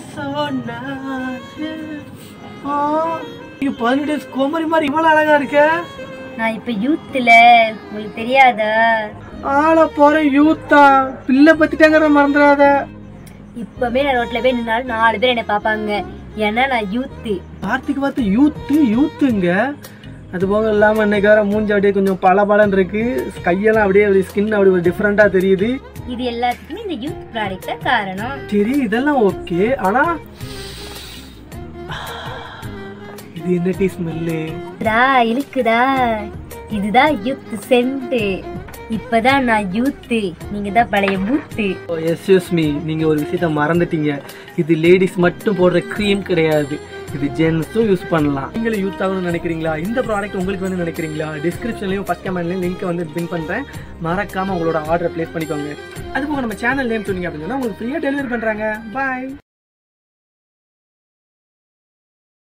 சொன்னா நீங்க பதினெட்டு வயசு கோமரி மாதிரி இவ்வளவு அழகா இருக்க நான் இப்ப யூத்ல உங்களுக்கு தெரியாதா ஆள போற யூத்தா பிள்ளை பத்திட்டாங்கிறத மறந்துடாத இப்பவே நான் ரோட்ல போய் நின்னாலும் நாலு பேர் என்னை பார்ப்பாங்க ஏன்னா நான் யூத்து கார்த்திக் பார்த்து யூத்து யூத்துங்க அது போக இல்லாம இன்னைக்கு வேற மூஞ்சி அப்படியே கொஞ்சம் பளபளன்னு இருக்கு கையெல்லாம் அப்படியே ஸ்கின் அப்படி ஒரு டிஃப்ரெண்டா தெரியுது இது எல்லாத்துக்குமே இந்த யூத் ப்ராடக்ட் தான் காரணம் சரி இதெல்லாம் ஓகே ஆனா இது என்ன டீ ஸ்மெல்லு டா இழுக்குதா இதுதான் யூத் சென்ட் இப்பதான் நான் யூத்து நீங்க தான் பழைய பூத்து எஸ்யூஸ் மீ நீங்க ஒரு விஷயத்த மறந்துட்டீங்க இது லேடிஸ் மட்டும் போடுற க்ரீம் கிடையாது இது ஜென்ஸும் யூஸ் பண்ணலாம் நீங்களும் யூத் ஆகணும்னு நினைக்கிறீங்களா இந்த ப்ராடக்ட் உங்களுக்கு வந்து நினைக்கிறீங்களா டிஸ்கிரிப்ஷன்லையும் ஃபஸ்ட் கமெண்ட்லையும் லிங்க் வந்து பின் பண்ணுறேன் மறக்காம உங்களோட ஆர்டர் ப்ளேஸ் பண்ணிக்கோங்க அது போக நம்ம சேனல் நேம் சொன்னீங்க அப்படின்னா உங்களுக்கு ஃப்ரீயாக டெலிவரி பண்ணுறாங்க பாய்